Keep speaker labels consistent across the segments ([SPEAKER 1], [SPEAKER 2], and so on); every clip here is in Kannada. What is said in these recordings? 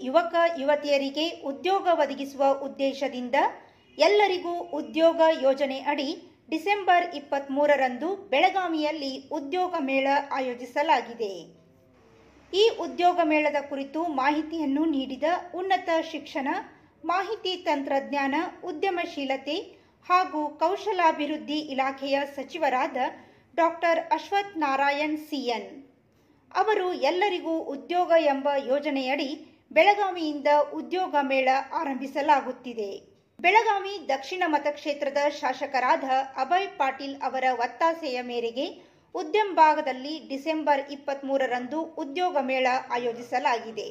[SPEAKER 1] ಯುವಕ ಯುವತಿಯರಿಗೆ ಉದ್ಯೋಗ ಒದಗಿಸುವ ಉದ್ದೇಶದಿಂದ ಎಲ್ಲರಿಗೂ ಉದ್ಯೋಗ ಯೋಜನೆ ಅಡಿ ಡಿಸೆಂಬರ್ ಇಪ್ಪತ್ತ್ಮೂರರಂದು ಬೆಳಗಾವಿಯಲ್ಲಿ ಉದ್ಯೋಗ ಮೇಳ ಆಯೋಜಿಸಲಾಗಿದೆ ಈ ಉದ್ಯೋಗ ಮೇಳದ ಕುರಿತು ಮಾಹಿತಿಯನ್ನು ನೀಡಿದ ಉನ್ನತ ಶಿಕ್ಷಣ ಮಾಹಿತಿ ತಂತ್ರಜ್ಞಾನ ಉದ್ಯಮಶೀಲತೆ ಹಾಗೂ ಕೌಶಲಾಭಿವೃದ್ಧಿ ಇಲಾಖೆಯ ಸಚಿವರಾದ ಡಾಕ್ಟರ್ ಅಶ್ವಥ್ ನಾರಾಯಣ್ ಸಿಎನ್ ಅವರು ಎಲ್ಲರಿಗೂ ಉದ್ಯೋಗ ಎಂಬ ಯೋಜನೆಯಡಿ ಬೆಳಗಾವಿಯಿಂದ ಉದ್ಯೋಗ ಮೇಳ ಆರಂಭಿಸಲಾಗುತ್ತಿದೆ ಬೆಳಗಾವಿ ದಕ್ಷಿಣ ಮತಕ್ಷೇತ್ರದ ಶಾಸಕರಾದ ಅಭಯ್ ಪಾಟೀಲ್ ಅವರ ಒತ್ತಾಸೆಯ ಮೇರೆಗೆ ಉದ್ಯಮ ಭಾಗದಲ್ಲಿ ಡಿಸೆಂಬರ್ ಇಪ್ಪತ್ತ್ಮೂರರಂದು ಉದ್ಯೋಗ ಮೇಳ ಆಯೋಜಿಸಲಾಗಿದೆ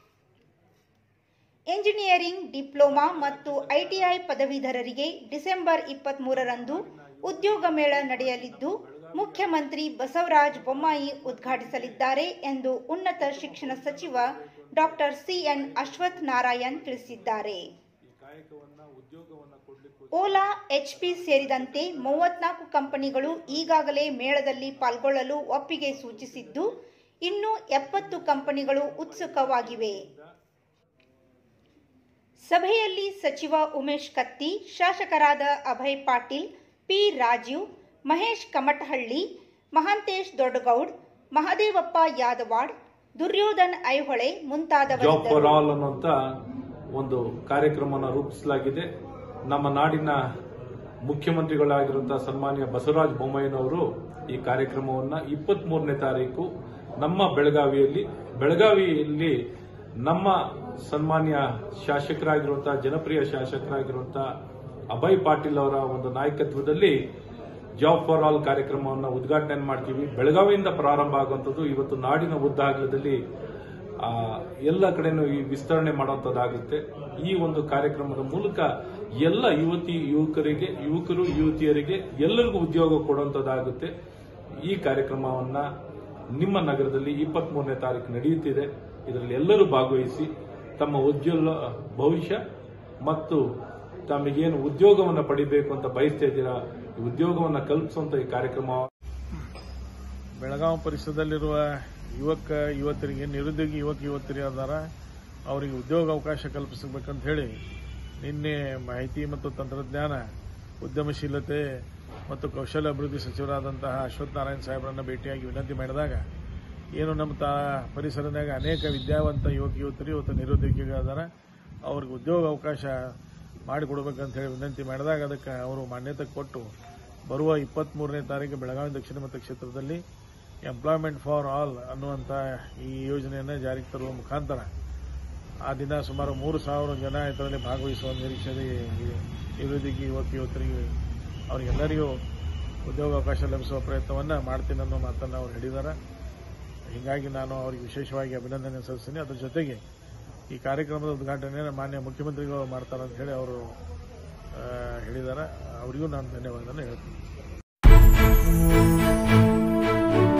[SPEAKER 1] ಎಂಜಿನಿಯರಿಂಗ್ ಡಿಪ್ಲೊಮಾ ಮತ್ತು ಐಟಿಐ ಪದವೀಧರರಿಗೆ ಡಿಸೆಂಬರ್ ಇಪ್ಪತ್ತ್ಮೂರರಂದು ಉದ್ಯೋಗ ಮೇಳ ನಡೆಯಲಿದ್ದು ಮುಖ್ಯಮಂತ್ರಿ ಬಸವರಾಜ ಬೊಮ್ಮಾಯಿ ಉದ್ಘಾಟಿಸಲಿದ್ದಾರೆ ಎಂದು ಉನ್ನತ ಶಿಕ್ಷಣ ಸಚಿವ ಡಾಕ್ಟರ್ ಸಿಎನ್ ಅಶ್ವಥ್ ನಾರಾಯಣ್ ತಿಳಿಸಿದ್ದಾರೆ ಓಲಾ ಎಚ್ಪಿ ಸೇರಿದಂತೆ ಮೂವತ್ನಾಲ್ಕು ಕಂಪನಿಗಳು ಈಗಾಗಲೇ ಮೇಳದಲ್ಲಿ ಪಾಲ್ಗೊಳ್ಳಲು ಒಪ್ಪಿಗೆ ಸೂಚಿಸಿದ್ದು ಇನ್ನು ಎಪ್ಪತ್ತು ಕಂಪನಿಗಳು ಉತ್ಸುಕವಾಗಿವೆ ಸಭೆಯಲ್ಲಿ ಸಚಿವ ಉಮೇಶ್ ಕತ್ತಿ ಶಾಸಕರಾದ Abhay Patil P Rajeev Mahesh Kamatahalli Mahantesh Doddagoud Mahadevappa Yadawad Duryodhan Aihole
[SPEAKER 2] job for
[SPEAKER 1] ಮುಂತಾದವರಿದ್ದರು
[SPEAKER 2] ಆಲ್ ಅನ್ನುವಂತ ಒಂದು ಕಾರ್ಯಕ್ರಮನ ರೂಪಿಸಲಾಗಿದೆ ನಮ್ಮ ನಾಡಿನ ಮುಖ್ಯಮಂತ್ರಿಗಳಾಗಿರುವಂತಹ ಸನ್ಮಾನ್ಯ ಬಸವರಾಜ ಬೊಮ್ಮಾಯಿನವರು ಈ ಕಾರ್ಯಕ್ರಮವನ್ನ ಇಪ್ಪತ್ತ್ ಮೂರನೇ ತಾರೀಕು ನಮ್ಮ ಬೆಳಗಾವಿಯಲ್ಲಿ ಬೆಳಗಾವಿಯಲ್ಲಿ ನಮ್ಮ ಸನ್ಮಾನ್ಯ ಶಾಸಕರಾಗಿರುವಂತಹ ಜನಪ್ರಿಯ ಶಾಸಕರಾಗಿರುವಂತಹ ಅಭಯ್ ಪಾಟೀಲ್ ಅವರ ಒಂದು ನಾಯಕತ್ವದಲ್ಲಿ ಜಾಬ್ ಫಾರ್ ಆಲ್ ಕಾರ್ಯಕ್ರಮವನ್ನು ಉದ್ಘಾಟನೆ ಮಾಡ್ತೀವಿ ಬೆಳಗಾವಿಯಿಂದ ಪ್ರಾರಂಭ ಆಗುವಂಥದ್ದು ಇವತ್ತು ನಾಡಿನ ಉದ್ದಾಗಲದಲ್ಲಿ ಆ, ಎಲ್ಲ ಕಡೆನೂ ಈ ವಿಸ್ತರಣೆ ಮಾಡುವಂಥದ್ದಾಗುತ್ತೆ ಈ ಒಂದು ಕಾರ್ಯಕ್ರಮದ ಮೂಲಕ ಎಲ್ಲ ಯುವತಿ ಯುವಕರಿಗೆ ಯುವಕರು ಯುವತಿಯರಿಗೆ ಎಲ್ಲರಿಗೂ ಉದ್ಯೋಗ ಕೊಡುವಂಥದ್ದಾಗುತ್ತೆ ಈ ಕಾರ್ಯಕ್ರಮವನ್ನ ನಿಮ್ಮ ನಗರದಲ್ಲಿ ಇಪ್ಪತ್ತ್ ಮೂರನೇ ತಾರೀಕು ನಡೆಯುತ್ತಿದೆ ಇದರಲ್ಲಿ ಎಲ್ಲರೂ ಭಾಗವಹಿಸಿ ತಮ್ಮ ಉಜ್ವಲ ಭವಿಷ್ಯ ಮತ್ತು ತಮಗೇನು ಉದ್ಯೋಗವನ್ನು ಪಡಿಬೇಕು ಅಂತ ಬಯಸ್ತಾ ಇದ್ದೀರಾ ಈ ಉದ್ಯೋಗವನ್ನು ಕಲ್ಪಿಸುವಂತ ಈ ಕಾರ್ಯಕ್ರಮ
[SPEAKER 3] ಬೆಳಗಾವಿ ಪರಿಸರದಲ್ಲಿರುವ ಯುವಕ ಯುವತಿಯರಿಗೆ ನಿರುದ್ಯೋಗಿ ಯುವಕ ಯುವತಿಯರು ಅದಾರ ಅವರಿಗೆ ಉದ್ಯೋಗ ಅವಕಾಶ ಕಲ್ಪಿಸಬೇಕಂತ ಹೇಳಿ ನಿನ್ನೆ ಮಾಹಿತಿ ಮತ್ತು ತಂತ್ರಜ್ಞಾನ ಉದ್ಯಮಶೀಲತೆ ಮತ್ತು ಕೌಶಲ್ಯ ಅಭಿವೃದ್ಧಿ ಸಚಿವರಾದಂತಹ ಅಶ್ವಥ್ ನಾರಾಯಣ್ ಸಾಹೇಬರನ್ನ ಭೇಟಿಯಾಗಿ ವಿನಂತಿ ಮಾಡಿದಾಗ ಏನು ನಮ್ಮ ತಾ ಪರಿಸರದಾಗ ಅನೇಕ ವಿದ್ಯಾವಂತ ಯುವಕ ಯುವತಿಯರು ಇವತ್ತು ನಿರುದ್ಯೋಗಿಗಳದಾರ ಅವ್ರಿಗೆ ಉದ್ಯೋಗ ಅವಕಾಶ ಮಾಡಿಕೊಡ್ಬೇಕಂತ ಹೇಳಿ ವಿನಂತಿ ಮಾಡಿದಾಗ ಅದಕ್ಕೆ ಅವರು ಮಾನ್ಯತೆ ಕೊಟ್ಟು ಬರುವ ಇಪ್ಪತ್ತ್ ಮೂರನೇ ತಾರೀಕು ಬೆಳಗಾವಿ ದಕ್ಷಿಣ ಮತಕ್ಷೇತ್ರದಲ್ಲಿ ಎಂಪ್ಲಾಯ್ಮೆಂಟ್ ಫಾರ್ ಆಲ್ ಅನ್ನುವಂಥ ಈ ಯೋಜನೆಯನ್ನು ಜಾರಿಗೆ ತರುವ ಮುಖಾಂತರ ಆ ದಿನ ಸುಮಾರು ಮೂರು ಸಾವಿರ ಜನ ಇದರಲ್ಲಿ ಭಾಗವಹಿಸುವ ನಿರೀಕ್ಷೆ ಇದೆ. ಈ ನಿರುದ್ಯೋಗಿ ಯುವಕ ಯುವಕರಿಗೆ ಅವರಿಗೆಲ್ಲರಿಗೂ ಉದ್ಯೋಗ ಅವಕಾಶ ಲಭಿಸುವ ಪ್ರಯತ್ನವನ್ನು ಮಾಡ್ತೀನಿ ಅನ್ನೋ ಮಾತನ್ನು ಅವರು ಹೇಳಿದ್ದಾರೆ ಹೀಗಾಗಿ ನಾನು ಅವರಿಗೆ ವಿಶೇಷವಾಗಿ ಅಭಿನಂದನೆ ಸಲ್ಲಿಸ್ತೀನಿ ಅದರ ಜೊತೆಗೆ ಈ ಕಾರ್ಯಕ್ರಮದ ಉದ್ಘಾಟನೆಯನ್ನು ಮಾನ್ಯ ಮುಖ್ಯಮಂತ್ರಿಗಳು ಮಾಡ್ತಾರೆ ಅಂತ ಹೇಳಿ ಅವರು ಆ, ಹೇಳಿದ್ದಾರೆ ಅವರಿಗೂ ನಾನು ಧನ್ಯವಾದನ ಹೇಳ್ತೀನಿ